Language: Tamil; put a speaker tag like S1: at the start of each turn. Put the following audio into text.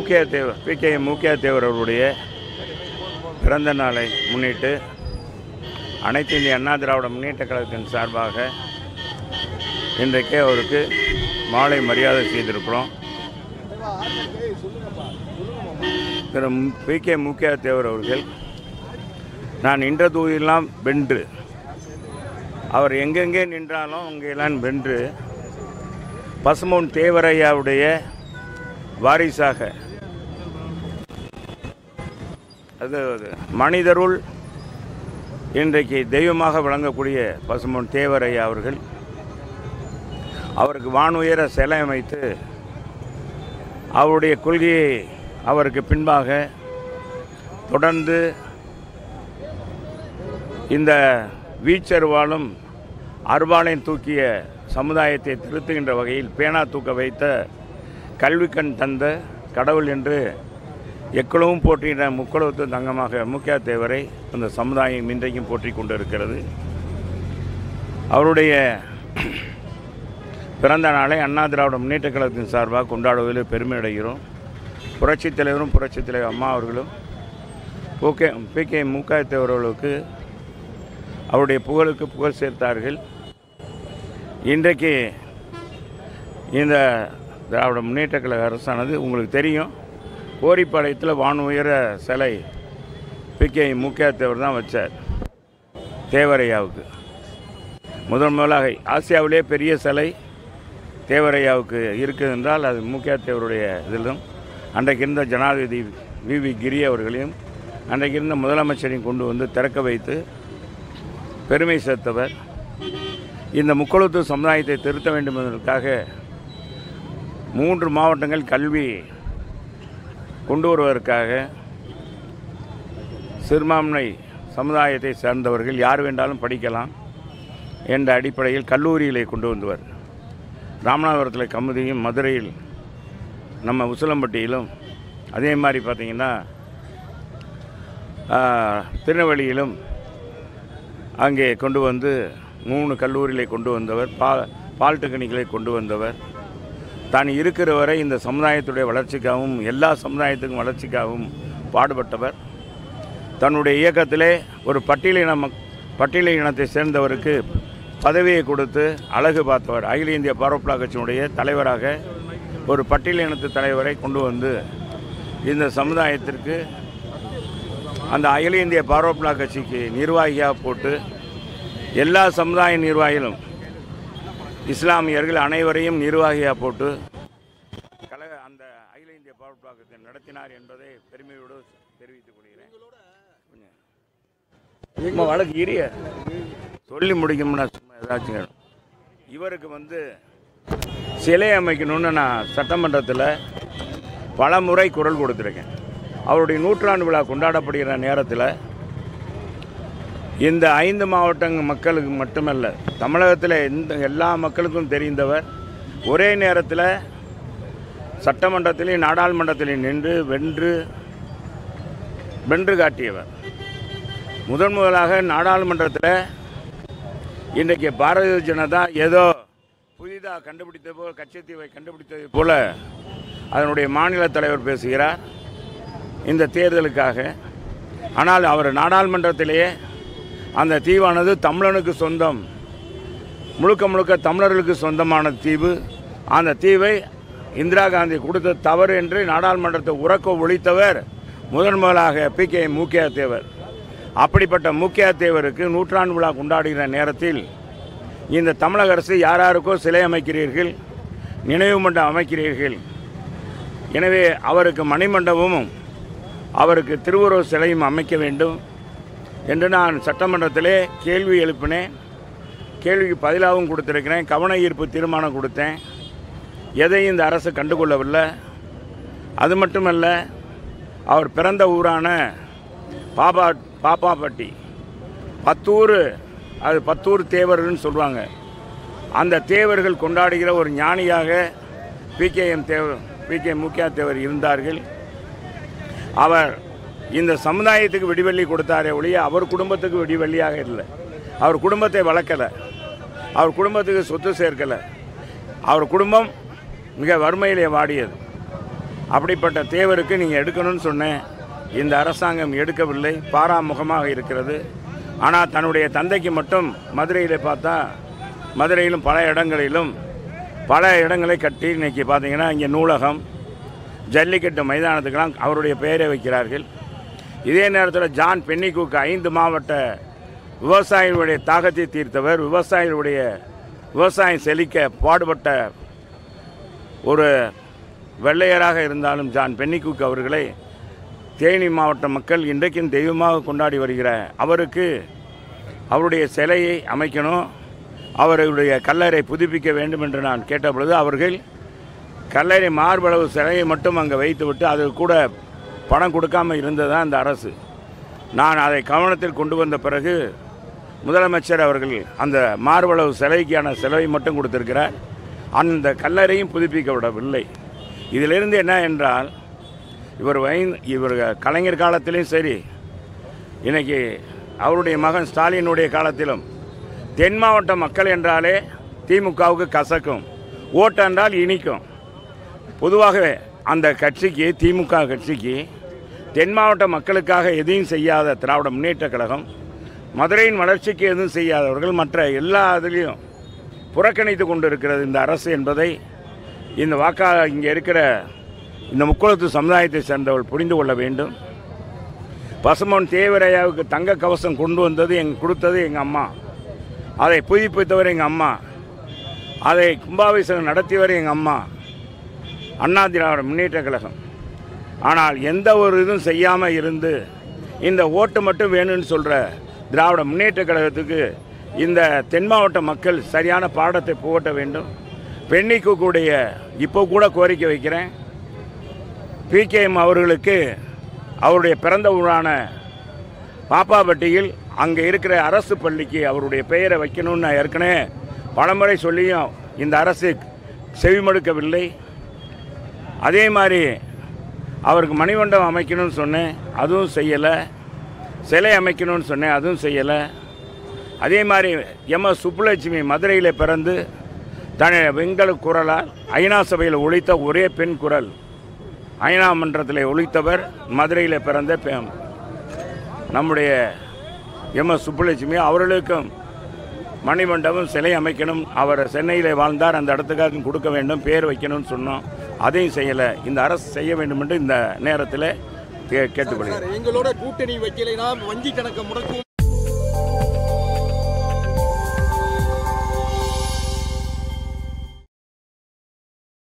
S1: முக்கிய தேவர் பி கே முக்கிய தேவர் அவருடைய பிறந்த நாளை முன்னிட்டு அனைத்து இந்திய அண்ணா திராவிட முன்னேற்ற கழகத்தின் சார்பாக இன்றைக்கு அவருக்கு மாலை மரியாதை செய்திருக்கிறோம் திரு பி கே முக்கிய தேவர் அவர்கள் நான் நின்ற தூயெல்லாம் வென்று அவர் எங்கெங்கே நின்றாலும் அங்கெல்லாம் வென்று பசுமோன் தேவரையாவுடைய வாரிசாக அது அது மனிதருள் இன்றைக்கு தெய்வமாக விளங்கக்கூடிய பசுமோன் தேவரையா அவர்கள் அவருக்கு வானுயர சிலை அமைத்து அவருடைய கொள்கையை அவருக்கு பின்பாக தொடர்ந்து இந்த வீச்சருவாலும் அருவாளையும் தூக்கிய சமுதாயத்தை திருத்துகின்ற வகையில் பேனா தூக்க வைத்த கல்விக்கண் தந்த கடவுள் என்று எக்களவும் போற்றின முக்களவுத்து தங்கமாக முக்கிய தேவரை அந்த சமுதாயம் இன்றைக்கும் போற்றி கொண்டிருக்கிறது அவருடைய பிறந்த நாளை அண்ணா திராவிட முன்னேற்ற கழகத்தின் சார்பாக கொண்டாடுவதில் பெருமை அடைகிறோம் புரட்சித் தலைவரும் புரட்சித் தலைவர் அம்மா அவர்களும் ஓகே பி கே முக தேவர்களுக்கு அவருடைய புகழுக்கு புகழ் சேர்த்தார்கள் இன்றைக்கு இந்த திராவிட முன்னேற்ற கழக அரசானது உங்களுக்கு தெரியும் கோரிப்பாளையத்தில் வான் உயர சிலை பி கே முக்கிய தேவர் தான் வச்சார் தேவரையாவுக்கு முதன் முதலாக ஆசியாவிலே பெரிய சிலை தேவரையாவுக்கு இருக்குது என்றால் அது முக்கிய தேவருடைய இதிலும் அன்றைக்கு இருந்த ஜனாதிபதி வி வி கிரி அவர்களையும் அன்றைக்கு இருந்த முதலமைச்சரையும் கொண்டு வந்து திறக்க வைத்து பெருமை சேர்த்தவர் இந்த முக்குளத்து சமுதாயத்தை திருத்த வேண்டும் என்பதற்காக மூன்று மாவட்டங்கள் கல்வி கொண்டு வருவதற்காக சிறுபான்மை சமுதாயத்தை சேர்ந்தவர்கள் யார் வேண்டாலும் படிக்கலாம் என்ற அடிப்படையில் கல்லூரிகளை கொண்டு வந்தவர் ராமநாதபுரத்தில் கமுதியும் மதுரையில் நம்ம உசிலம்பட்டியிலும் அதே மாதிரி பார்த்திங்கன்னா ஆ, திருநெல்வேலியிலும் அங்கே கொண்டு வந்து மூணு கல்லூரிகளை கொண்டு வந்தவர் பா பால்டெக்னிக்களை கொண்டு வந்தவர் தான் இருக்கிற வரை இந்த சமுதாயத்துடைய வளர்ச்சிக்காகவும் எல்லா சமுதாயத்துக்கும் வளர்ச்சிக்காகவும் பாடுபட்டவர் தன்னுடைய இயக்கத்திலே ஒரு பட்டியலின மக் பட்டியல இனத்தை சேர்ந்தவருக்கு பதவியை கொடுத்து அழகு பார்த்தவர் அகில இந்திய பாரோப்ளா கட்சியினுடைய தலைவராக ஒரு பட்டியல இனத்து தலைவரை கொண்டு வந்து இந்த சமுதாயத்திற்கு அந்த அகில இந்திய பாரோப்ளா கட்சிக்கு நிர்வாகியாக போட்டு எல்லா சமுதாய நிர்வாகிகளும் இஸ்லாமியர்கள் அனைவரையும் நிர்வாகியாக போட்டு கழக அந்த அகில இந்திய பாரோப்ளா கட்சி நடத்தினார் என்பதை பெருமையோடு தெரிவித்துக் கொள்கிறேன் கொஞ்சம் சும்மா வழக்கு இரிய சொல்லி முடிக்கும்னா சும்மா ஏதாச்சும் கேளு. இவருக்கு வந்து சிலை அமைக்கணும்னு நான் சட்டமன்றத்தில் பல முறை குரல் கொடுத்துருக்கேன் அவருடைய நூற்றாண்டு விழா கொண்டாடப்படுகிற நேரத்தில் இந்த ஐந்து மாவட்ட மக்களுக்கு மட்டுமல்ல தமிழகத்தில் எந்த எல்லா மக்களுக்கும் தெரிந்தவர் ஒரே நேரத்தில் சட்டமன்றத்திலையும் நாடாளுமன்றத்திலையும் நின்று வென்று வென்று காட்டியவர் முதன் முதலாக நாடாளுமன்றத்தில் இன்றைக்கு பாரதிய ஜனதா ஏதோ புதிதாக கண்டுபிடித்த போல் கச்சத்தீவை கண்டுபிடித்தது போல அதனுடைய மாநில தலைவர் பேசுகிறார் இந்த தேர்தலுக்காக ஆனால் அவர் நாடாளுமன்றத்திலேயே அந்த தீவானது தமிழனுக்கு சொந்தம் முழுக்க முழுக்க தமிழர்களுக்கு சொந்தமான தீவு அந்த தீவை இந்திரா காந்தி கொடுத்த தவறு என்று நாடாளுமன்றத்தை உறக்க ஒழித்தவர் முதன் முதலாக பி கே மூக்கியா தேவர் அப்படிப்பட்ட மூக்கியா தேவருக்கு நூற்றாண்டு விழா கொண்டாடுகிற நேரத்தில் இந்த தமிழக அரசு யார் யாருக்கோ சிலை அமைக்கிறீர்கள் நினைவு மண்டபம் அமைக்கிறீர்கள் எனவே அவருக்கு மணிமண்டபமும் அவருக்கு திருவுருவ சிலையும் அமைக்க வேண்டும் என்று நான் சட்டமன்றத்திலே கேள்வி எழுப்பினேன் கேள்விக்கு பதிலாகவும் கொடுத்திருக்கிறேன் கவன ஈர்ப்பு தீர்மானம் கொடுத்தேன் எதையும் இந்த அரசு கண்டுகொள்ளவில்லை அது மட்டுமல்ல அவர் பிறந்த ஊரான பாபா பாப்பாப்பட்டி பத்தூர் அது பத்தூர் தேவர்கள்னு சொல்லுவாங்க அந்த தேவர்கள் கொண்டாடுகிற ஒரு ஞானியாக பிகேஎம் தேவர் பிகே முக்கியா தேவர் இருந்தார்கள் அவர் இந்த சமுதாயத்துக்கு விடிவெள்ளி கொடுத்தாரே ஒழிய அவர் குடும்பத்துக்கு விடிவெள்ளியாக இல்லை அவர் குடும்பத்தை வளர்க்கலை அவர் குடும்பத்துக்கு சொத்து சேர்க்கலை அவர் குடும்பம் மிக வறுமையிலே வாடியது அப்படிப்பட்ட தேவருக்கு நீங்கள் எடுக்கணும்னு சொன்னேன் இந்த அரசாங்கம் எடுக்கவில்லை பாராமுகமாக இருக்கிறது ஆனால் தன்னுடைய தந்தைக்கு மட்டும் மதுரையில் பார்த்தா மதுரையிலும் பல இடங்களிலும் பல இடங்களை கட்டி இன்னைக்கு பார்த்தீங்கன்னா இங்கே நூலகம் ஜல்லிக்கட்டு மைதானத்துக்கெல்லாம் அவருடைய பெயரை வைக்கிறார்கள் இதே நேரத்தில் ஜான் பென்னிகூக்கு ஐந்து மாவட்ட விவசாயிகளுடைய தாகத்தை தீர்த்தவர் விவசாயிகளுடைய விவசாயம் செழிக்க பாடுபட்ட ஒரு வெள்ளையராக இருந்தாலும் ஜான் பென்னிகூக் அவர்களை தேனி மாவட்ட மக்கள் இன்றைக்கும் தெய்வமாக கொண்டாடி வருகிற அவருக்கு அவருடைய சிலையை அமைக்கணும் அவருடைய கல்லறை புதுப்பிக்க வேண்டும் என்று நான் கேட்டபொழுது அவர்கள் கல்லறை மார்பளவு சிலையை மட்டும் அங்கே வைத்துவிட்டு அது கூட பணம் கொடுக்காம இருந்ததா அந்த அரசு நான் அதை கவனத்தில் கொண்டு வந்த பிறகு முதலமைச்சர் அவர்கள் அந்த மார்பளவு சிலைக்கான செலவை மட்டும் கொடுத்திருக்கிறார் அந்த கல்லறையும் புதுப்பிக்க விடவில்லை இதிலிருந்து என்ன என்றால் இவர் வை இவர் கலைஞர் காலத்திலும் சரி இன்னைக்கு அவருடைய மகன் ஸ்டாலினுடைய காலத்திலும் தென் மாவட்ட மக்கள் என்றாலே திமுகவுக்கு கசக்கும் ஓட்டு என்றால் இனிக்கும் பொதுவாகவே அந்த கட்சிக்கு திமுக கட்சிக்கு தென் மாவட்ட மக்களுக்காக எதையும் செய்யாத திராவிட முன்னேற்றக் கழகம் மதுரையின் வளர்ச்சிக்கு எதுவும் செய்யாதவர்கள் மற்ற எல்லா இதுலேயும் புறக்கணித்து கொண்டிருக்கிறது இந்த அரசு என்பதை இந்த வாக்கா இங்கே இருக்கிற இந்த முக்குளத்து சமுதாயத்தை சேர்ந்தவர்கள் புரிந்து கொள்ள வேண்டும் பசுமன் தேவரையாவுக்கு தங்க கவசம் கொண்டு வந்தது எங் கொடுத்தது எங்கள் அம்மா அதை புதுப்பித்தவர் எங்கள் அம்மா அதை கும்பாபிஷேகம் நடத்தியவர் எங்கள் அம்மா அண்ணா திராவிட முன்னேற்ற கழகம் ஆனால் எந்த ஒரு இதுவும் செய்யாமல் இருந்து இந்த ஓட்டு மட்டும் வேணும்னு சொல்கிற திராவிட முன்னேற்ற கழகத்துக்கு இந்த தென் மாவட்ட மக்கள் சரியான பாடத்தை புகட்ட வேண்டும் பெண்ணிக்கு கூடிய இப்போ கூட கோரிக்கை வைக்கிறேன் பிகேஎம் அவர்களுக்கு அவருடைய பிறந்த ஊரான பாப்பாப்பட்டியில் அங்கே இருக்கிற அரசு பள்ளிக்கு அவருடைய பெயரை வைக்கணும்னு நான் ஏற்கனவே பலமுறை சொல்லியும் இந்த அரசு செவிமடுக்கவில்லை அதே மாதிரி அவருக்கு மணிமண்டபம் அமைக்கணும்னு சொன்னேன் அதுவும் செய்யலை சிலை அமைக்கணும்னு சொன்னேன் அதுவும் செய்யலை அதே மாதிரி எம் எஸ் சுப்புலட்சுமி மதுரையில் பிறந்து தன் வெங்கல குரலால் ஐநா சபையில் ஒழித்த ஒரே பெண் குரல் ஐநா மன்றத்தில் ஒழித்தவர் மதுரையில் பிறந்த பெ- நம்முடைய எம் எஸ் சுப்புலட்சுமி அவர்களுக்கும் மணிமண்டபம் சிலை அமைக்கணும் அவர் சென்னையில் வாழ்ந்தார் அந்த இடத்துக்காக கொடுக்க வேண்டும் பேர் வைக்கணும்னு சொன்னோம் அதையும் செய்யலை இந்த அரசு செய்ய வேண்டும் என்று இந்த நேரத்தில் கே கேட்டுக்கொள்கிறேன்
S2: சார் எங்களோட கூட்டணி வைக்கலைனா வங்கி கணக்கை முடக்கும்